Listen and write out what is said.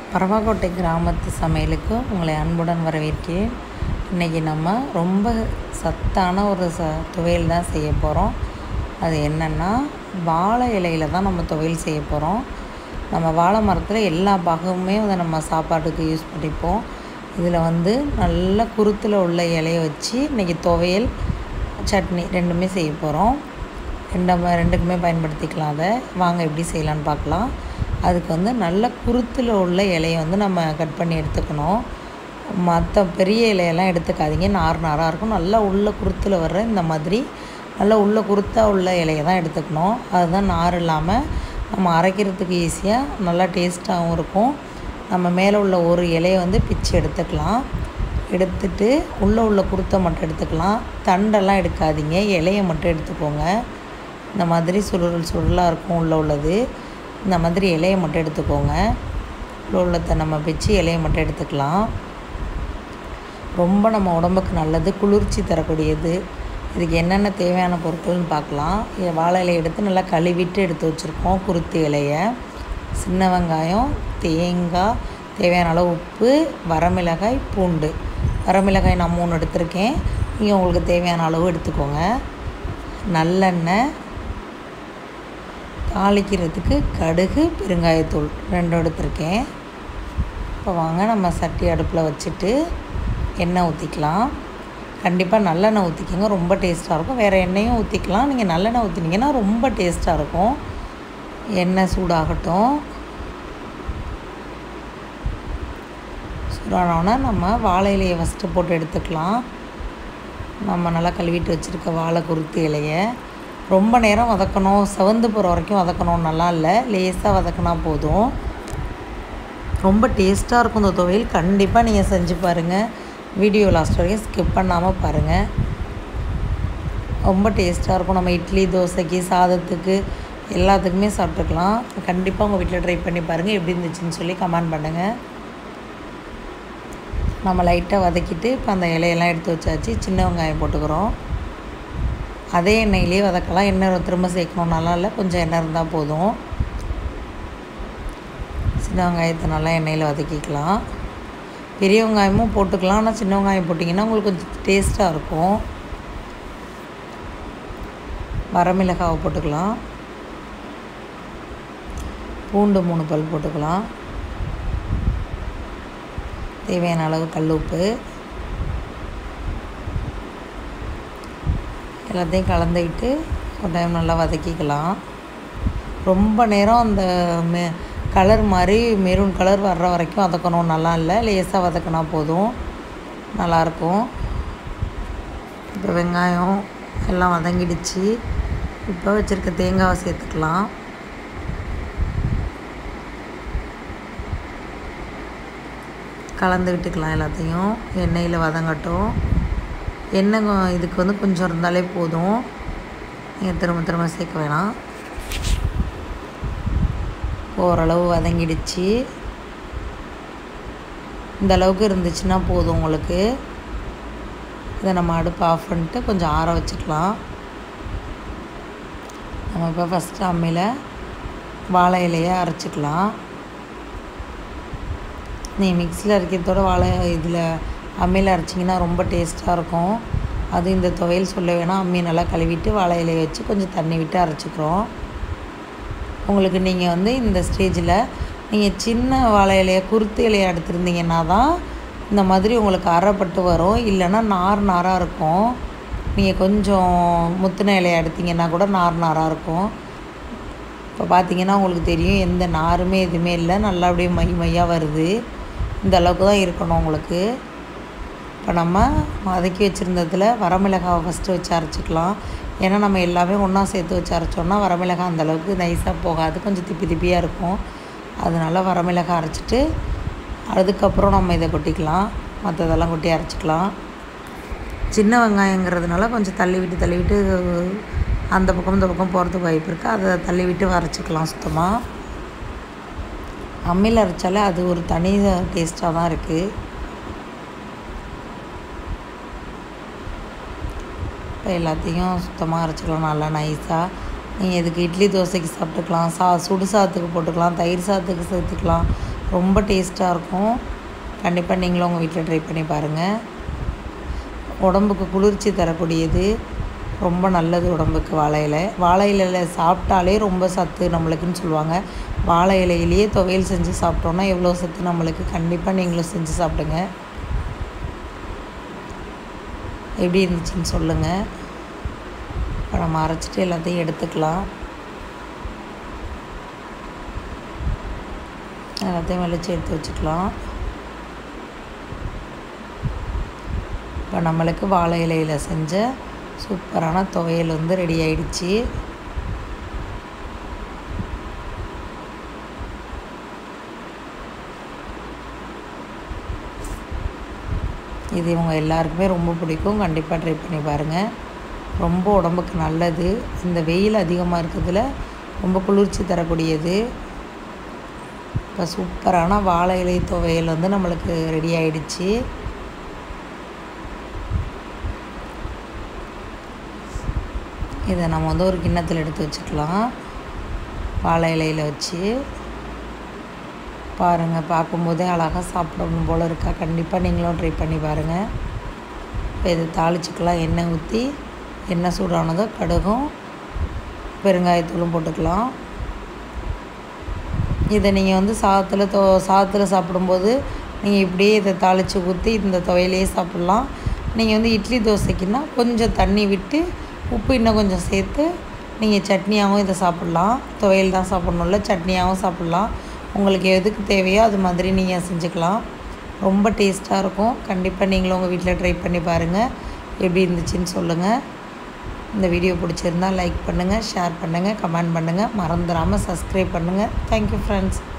பரவாக்கோட்டை கிராமத்து சமையலுக்கு உங்களை அன்புடன் வரவேற்கிறேன் இன்றைக்கி நம்ம ரொம்ப சத்தான ஒரு ச துவையல் தான் செய்ய போகிறோம் அது என்னென்னா வாழை இலையில தான் நம்ம துவையல் செய்ய போகிறோம் நம்ம வாழை மரத்தில் எல்லா பாகமுமே வந்து நம்ம சாப்பாட்டுக்கு யூஸ் பண்ணிப்போம் இதில் வந்து நல்ல குருத்தில் உள்ள இலையை வச்சு இன்றைக்கி துவையல் சட்னி ரெண்டுமே செய்ய போகிறோம் ரெண்டும் ரெண்டுக்குமே பயன்படுத்திக்கலாம் அதை வாங்க எப்படி செய்யலான்னு பார்க்கலாம் அதுக்கு வந்து நல்ல குருத்தில் உள்ள இலையை வந்து நம்ம கட் பண்ணி எடுத்துக்கணும் மற்ற பெரிய இலையெல்லாம் எடுத்துக்காதீங்க நார் நாராக இருக்கும் நல்லா உள்ள குருத்தில் வர்ற இந்த மாதிரி நல்லா உள்ள குருத்தாக உள்ள இலையை தான் எடுத்துக்கணும் அதுதான் நார் இல்லாமல் நம்ம அரைக்கிறதுக்கு ஈஸியாக நல்லா டேஸ்ட்டாகவும் இருக்கும் நம்ம மேலே உள்ள ஒரு இலையை வந்து பிச்சு எடுத்துக்கலாம் எடுத்துட்டு உள்ளே உள்ள குருத்தை மட்டும் எடுத்துக்கலாம் தண்டெல்லாம் எடுக்காதீங்க இலையை மட்டும் எடுத்துக்கோங்க இந்த மாதிரி சுருள் சுருளாக இருக்கும் உள்ளே உள்ளது இந்த மாதிரி இலையை மட்டும் எடுத்துக்கோங்க உள்ள உள்ளத்தை நம்ம பிச்சு இலையை மட்டும் எடுத்துக்கலாம் ரொம்ப நம்ம உடம்புக்கு நல்லது குளிர்ச்சி தரக்கூடியது இதுக்கு என்னென்ன தேவையான பொருட்கள்னு பார்க்கலாம் இ- வாழை இலையை எடுத்து நல்லா கழுவிட்டு எடுத்து வச்சுருக்கோம் குருத்து இலையை சின்ன வெங்காயம் தேங்காய் தேவையான அளவு உப்பு வரமிளகாய் பூண்டு வரமிளகாய் நான் மூணு எடுத்திருக்கேன் நீங்கள் உங்களுக்கு தேவையான அளவு எடுத்துக்கோங்க நல்லெண்ணெய் தாளிக்கிறதுக்கு கடுகு பெருங்காயத்தூள் ரெண்டும் எடுத்திருக்கேன் இப்போ வாங்க நம்ம சட்டி அடுப்பில் வச்சுட்டு எண்ணெய் ஊற்றிக்கலாம் கண்டிப்பாக நல்லெண்ணெய் ஊற்றிக்கோங்க ரொம்ப டேஸ்ட்டாக இருக்கும் வேறு எண்ணெயும் ஊற்றிக்கலாம் நீங்கள் நல்லெண்ணெய் ஊற்றினீங்கன்னா ரொம்ப டேஸ்ட்டாக இருக்கும் எண்ணெய் சூடாகட்டும் சூடானோடனே நம்ம வாழை இலையை ஃபஸ்ட்டு போட்டு எடுத்துக்கலாம் நம்ம நல்லா கழுவிட்டு வச்சுருக்க வாழை குருத்து இலையை ரொம்ப நேரம் வதக்கணும் செவந்து போகிற வரைக்கும் வதக்கணும் நல்லா இல்லை லேசாக வதக்கினா போதும் ரொம்ப டேஸ்ட்டாக இருக்கும் இந்த துவையல் கண்டிப்பாக நீங்கள் செஞ்சு பாருங்கள் வீடியோ லாஸ்ட் வரைக்கும் ஸ்கிப் பண்ணாமல் பாருங்கள் ரொம்ப டேஸ்ட்டாக இருக்கும் நம்ம இட்லி தோசைக்கு சாதத்துக்கு எல்லாத்துக்குமே சாப்பிட்டுக்கலாம் கண்டிப்பாக உங்கள் வீட்டில் ட்ரை பண்ணி பாருங்கள் எப்படி இருந்துச்சுன்னு சொல்லி கமெண்ட் பண்ணுங்கள் நம்ம லைட்டாக வதக்கிட்டு இப்போ அந்த இலையெல்லாம் எடுத்து வச்சாச்சு சின்ன வெங்காயம் போட்டுக்கிறோம் அதே எண்ணெயிலே வதக்கலாம் எண்ணெய் திரும்ப சேர்க்கணும் நல்லா இல்லை கொஞ்சம் எண்ணெய் இருந்தால் போதும் சின்ன வெங்காயத்தை நல்லா எண்ணெயில் வதக்கிக்கலாம் பெரிய வெங்காயமும் போட்டுக்கலாம் ஆனால் சின்ன வெங்காயம் போட்டிங்கன்னா உங்களுக்கு கொஞ்சம் டேஸ்ட்டாக இருக்கும் வரமிளகாவை போட்டுக்கலாம் பூண்டு மூணு பல் போட்டுக்கலாம் தேவையான அளவு கல் உப்பு எல்லாத்தையும் கலந்துக்கிட்டு ஒரு டைம் நல்லா வதக்கிக்கலாம் ரொம்ப நேரம் அந்த மெ கலர் மாதிரி மெரூன் கலர் வர்ற வரைக்கும் வதக்கணும் நல்லா இல்லை லேசாக வதக்கினா போதும் நல்லாயிருக்கும் இப்போ வெங்காயம் எல்லாம் வதங்கிடுச்சு இப்போ வச்சுருக்க தேங்காவை சேர்த்துக்கலாம் கலந்து விட்டுக்கலாம் எல்லாத்தையும் எண்ணெயில் வதங்கட்டும் எண்ணெய் கொ- இதுக்கு வந்து கொஞ்சம் இருந்தாலே போதும் நீங்கள் திரும்ப திரும்ப சேர்க்க வேணாம் ஓரளவு வதங்கிடுச்சு இந்த அளவுக்கு இருந்துச்சுன்னா போதும் உங்களுக்கு இதை நம்ம அடுப்பு ஆஃப் பண்ணிட்டு கொஞ்சம் ஆற வச்சுக்கலாம் நம்ம இப்போ ஃபஸ்ட்டு அம்மியில் வாழை இலையை அரைச்சிக்கலாம் நீ மிக்ஸியில் அரைக்கிறதோட வாழை இதில் அம்மியில் அரைச்சிங்கன்னா ரொம்ப டேஸ்ட்டாக இருக்கும் அது இந்த துவையல் சொல்ல வேணாம் அம்மி நல்லா கழுவிட்டு வாழை இலையை வச்சு கொஞ்சம் தண்ணி விட்டு அரைச்சிக்கிறோம் உங்களுக்கு நீங்கள் வந்து இந்த ஸ்டேஜில் நீங்கள் சின்ன வாழை இலையை குருத்து இலையை எடுத்திருந்தீங்கன்னா தான் இந்த மாதிரி உங்களுக்கு அரைப்பட்டு வரும் இல்லைன்னா நார் நாராக இருக்கும் நீங்கள் கொஞ்சம் முத்தின இலையை எடுத்தீங்கன்னா கூட நார் நாராக இருக்கும் இப்போ பார்த்தீங்கன்னா உங்களுக்கு தெரியும் எந்த நாருமே எதுவுமே இல்லை நல்லா அப்படியே மை மையாக வருது இந்த அளவுக்கு தான் இருக்கணும் உங்களுக்கு இப்போ நம்ம வதக்கி வச்சுருந்ததில் வரமிளகாவை ஃபஸ்ட்டு வச்சு அரைச்சிக்கலாம் ஏன்னா நம்ம எல்லாமே ஒன்றா சேர்த்து வச்சு அரைச்சோன்னா வரமிளகாய் அந்த அளவுக்கு நைஸாக போகாது கொஞ்சம் திப்பி திப்பியாக இருக்கும் அதனால வரமிளகாய் அரைச்சிட்டு அதுக்கப்புறம் நம்ம இதை கொட்டிக்கலாம் மற்றதெல்லாம் கொட்டி அரைச்சிக்கலாம் சின்ன வெங்காயங்கிறதுனால கொஞ்சம் தள்ளி விட்டு தள்ளி விட்டு அந்த பக்கம் இந்த பக்கம் போகிறதுக்கு வாய்ப்பு இருக்குது அதை தள்ளி விட்டு அரைச்சிக்கலாம் சுத்தமாக அம்மியில் அரைச்சாலே அது ஒரு தனி டேஸ்ட்டாக தான் இருக்குது இப்போ எல்லாத்தையும் சுத்தமாக அரைச்சிக்கலாம் நல்லா நைஸாக நீங்கள் இதுக்கு இட்லி தோசைக்கு சாப்பிட்டுக்கலாம் சா சுடு சாதத்துக்கு போட்டுக்கலாம் தயிர் சாதத்துக்கு சேர்த்துக்கலாம் ரொம்ப டேஸ்ட்டாக இருக்கும் கண்டிப்பாக நீங்களும் உங்கள் வீட்டில் ட்ரை பண்ணி பாருங்கள் உடம்புக்கு குளிர்ச்சி தரக்கூடியது ரொம்ப நல்லது உடம்புக்கு வாழை இலை வாழை இலையில் சாப்பிட்டாலே ரொம்ப சத்து நம்மளுக்குன்னு சொல்லுவாங்க வாழை இலையிலேயே துவையல் செஞ்சு சாப்பிட்டோன்னா எவ்வளோ சத்து நம்மளுக்கு கண்டிப்பாக நீங்களும் செஞ்சு சாப்பிடுங்க எப்படி இருந்துச்சுன்னு சொல்லுங்கள் இப்போ நம்ம அரைச்சிட்டு எல்லாத்தையும் எடுத்துக்கலாம் எல்லாத்தையும் வெளிச்சு எடுத்து வச்சுக்கலாம் இப்போ நம்மளுக்கு வாழை இலையில் செஞ்ச சூப்பரான துவையல் வந்து ரெடி ஆயிடுச்சு இது இவங்க எல்லாருக்குமே ரொம்ப பிடிக்கும் கண்டிப்பாக ட்ரை பண்ணி பாருங்கள் ரொம்ப உடம்புக்கு நல்லது இந்த வெயில் அதிகமாக இருக்கிறதுல ரொம்ப குளிர்ச்சி தரக்கூடியது இப்போ சூப்பரான வாழை இலை துவையல் வந்து நம்மளுக்கு ரெடி ஆயிடுச்சு இதை நம்ம வந்து ஒரு கிண்ணத்தில் எடுத்து வச்சுக்கலாம் வாழை இலையில் வச்சு பாருங்கள் பார்க்கும்போதே அழகாக சாப்பிடணும் போல் இருக்கா கண்டிப்பாக நீங்களும் ட்ரை பண்ணி பாருங்கள் இப்போ இதை தாளிச்சுக்கலாம் எண்ணெய் ஊற்றி எண்ணெய் சூடானதோ கடுகும் பெருங்காயத்தூளும் போட்டுக்கலாம் இதை நீங்கள் வந்து சாதத்தில் தோ சாதத்தில் சாப்பிடும்போது நீங்கள் இப்படியே இதை தாளித்து ஊற்றி இந்த துவையிலையே சாப்பிட்லாம் நீங்கள் வந்து இட்லி தோசைக்குன்னா கொஞ்சம் தண்ணி விட்டு உப்பு இன்னும் கொஞ்சம் சேர்த்து நீங்கள் சட்னியாகவும் இதை சாப்பிட்லாம் துவையல் தான் சாப்பிட்ணுல்ல சட்னியாகவும் சாப்பிட்லாம் உங்களுக்கு எதுக்கு தேவையோ அது மாதிரி நீங்கள் செஞ்சுக்கலாம் ரொம்ப டேஸ்ட்டாக இருக்கும் கண்டிப்பாக நீங்களும் உங்கள் வீட்டில் ட்ரை பண்ணி பாருங்கள் எப்படி இருந்துச்சுன்னு சொல்லுங்கள் இந்த வீடியோ பிடிச்சிருந்தால் லைக் பண்ணுங்கள் ஷேர் பண்ணுங்கள் கமெண்ட் பண்ணுங்கள் மறந்துடாமல் சப்ஸ்கிரைப் பண்ணுங்கள் தேங்க்யூ ஃப்ரெண்ட்ஸ்